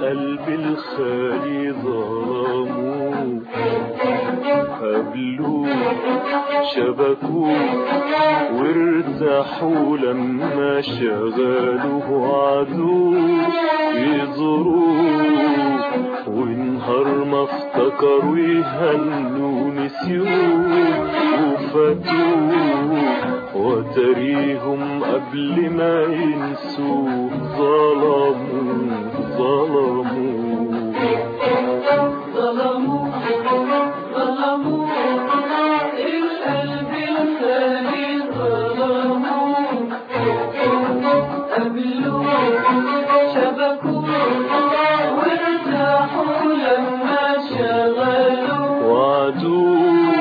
القلب الخالي ظلموه قبلوه شبكوه وارتاحوا لما شغلوه عدوه يزوروه ونهار ما افتكروا يهنوا نسيوه وفاتوه وتريهم قبل ما ينسوه ظلموا ظلموا ظلموا ظلموا القلب الخالي ظلموا قبلوا شبكوا وارتاحوا لما شغلوا وعدوه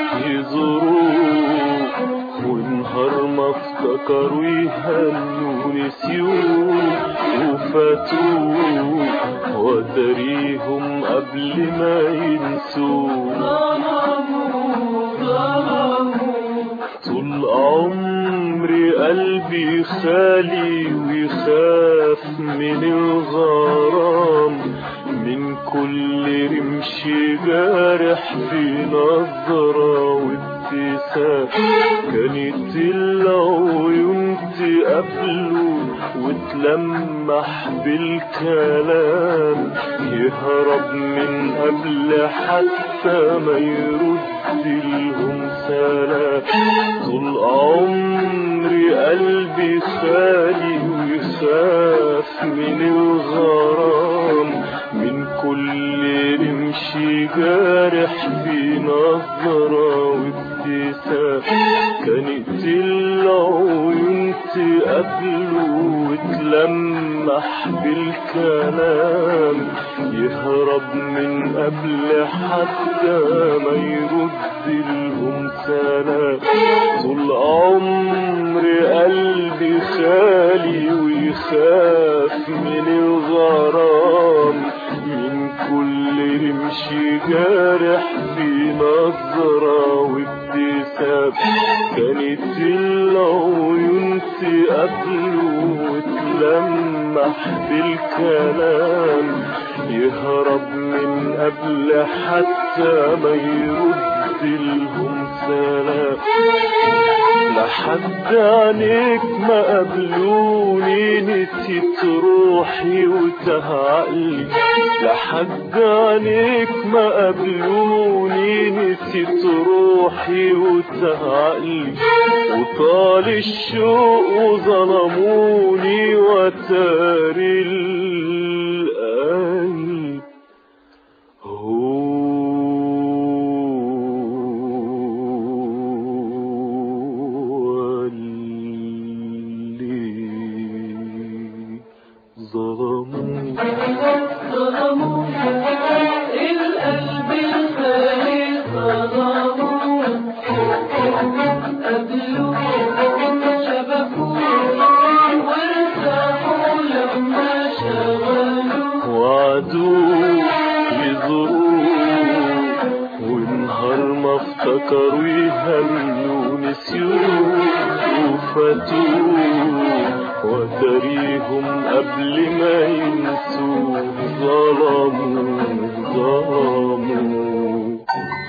يزوروه ونهار ما افتكروا يهنوا نسيوه وفاتوه وتريهم قبل ما ينسوه ظلموا ظلموا طول عمري قلبي خالي ويخاف من الغرام من كل رمش جارح في نظرة وابتسام كانت العيون تقابله وتلمح بالكلام يهرب من قبل حتى ما يرد لهم سلام طول عمري قلبي خالي ويخاف من الغرام من كل رمش جارح في نظرة وابتسام كانت العيون تقابله وتلمح بالكلام يهرب من قبل حتى ما يرد لهم سلام طول عمري قلبي خالي ويخاف من الغرام من كل رمش جارح في نظرة وابتسام كانت العيون تقابله وتلمح بالكلام يهرب من قبل حتى ما يرد لهم سلام لحد عينيك ما قابلوني نسيت روحي وتهعقلي لحد عينيك ما قابلوني نسيت روحي وتهعقلي وطال الشوق وظلموني وتاري القلب هو اللي ظلموا ظلموا القلب الخالي ظلموا قبلوا شبكوا وارتاحوا لما شغلوا وعدوه يزوروه ونهار ما افتكروا يهنوا نسيوه وفاتوه وتريهم قبل ما ينسوه ظلموا ظلموا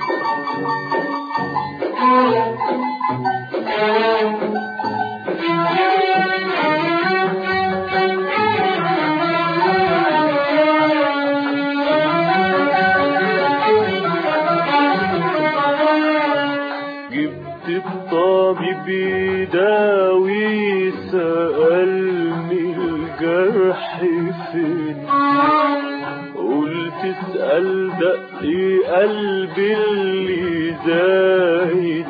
جبت الطبيب يداوي سألني الجرح فين قلت اسأل دقي قلبي اللي زايد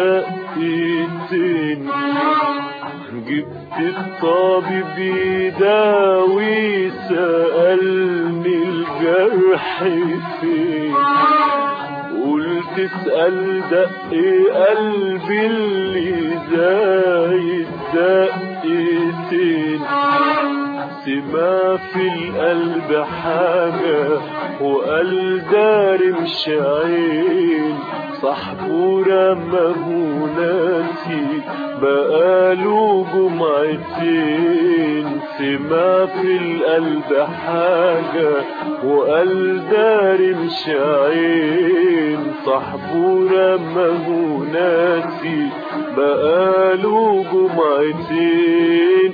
دقيتين جبت الطبيب يداوي سألني الجرح فين قلت اسأل دقي قلبي اللي زايد دقيتين سما في القلب حاجة وقال دار مش عين صاحبه رماه ناسي بقاله جمعتين سمع في القلب حاجة وقال داري مش عين صاحبه رماه ناسي بقاله جمعتين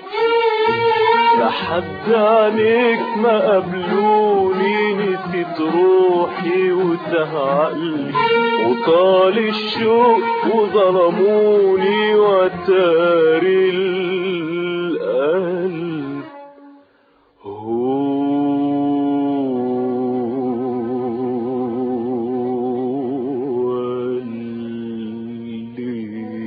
لحد عليك ما قبلوني نسيت روحي وتهعقلي وطال الشوق وظلموني وتاري القلب هو اللي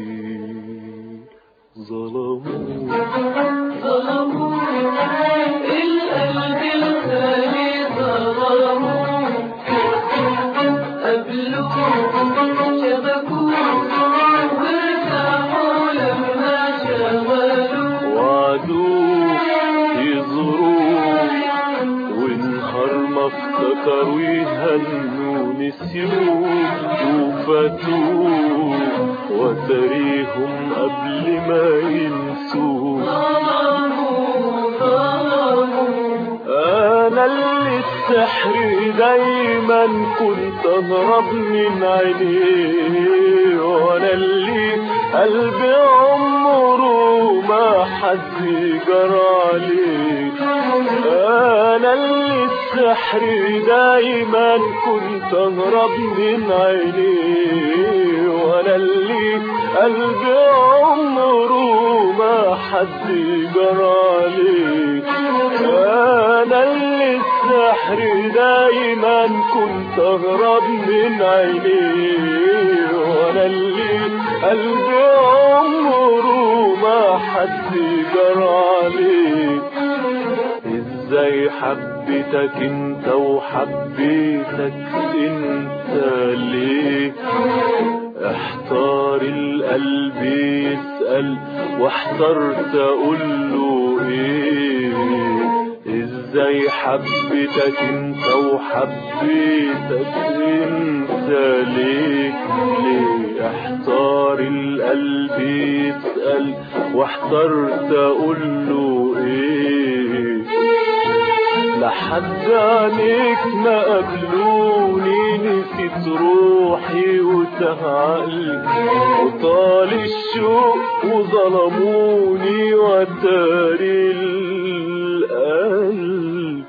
ظلموني ظلموا القلب الخالي ظلموا قبلوا شبكوا وارتاحوا لما شغلوا وعدوه يزوروه ونهار ما افتكروا يهنوا نسيوه وفاتوه وتريهم قبل ما ينسوه ظلموا ظلموا انا اللي السحر دايما كنت اهرب من عينيه وانا اللي قلبي عمره ما حد جرى عليه انا اللي السحر دايما كنت اهرب من عينيه وانا اللي قلبي عمره ما حد جرى عليه انا اللي السحر دايما كنت اهرب من عينيه وانا اللي قلبي عمره ما حد جرى عليه ازاي حبيتك انت وحبيتك انت ليه احتار القلب يسأل واحترت اقول له ايه ازاي حبيتك انت وحبيتك انت ليه ليه احتار القلب يسأل واحترت اقول له ايه لحد عليك ما قبلوني نسيت روحي وتهعقلي وطال الشوق وظلموني وتاري القلب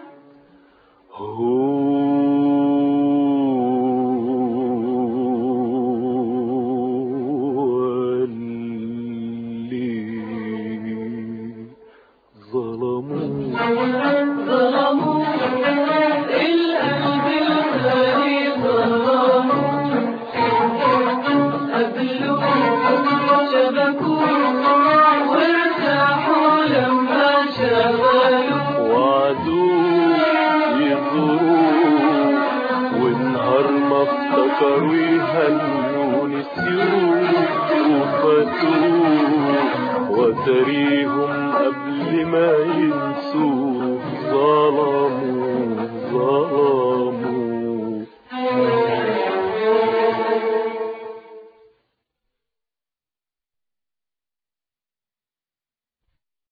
هو اللي ظلموني ظلموا القلب الخالي ظلموا قبلوا شبكوا وارتاحوا لما شغلوا وعدوه يزوروه ونهار ما افتكروا يهنوا نسيوه وفاتوه وتريهم قبل ما ينسوه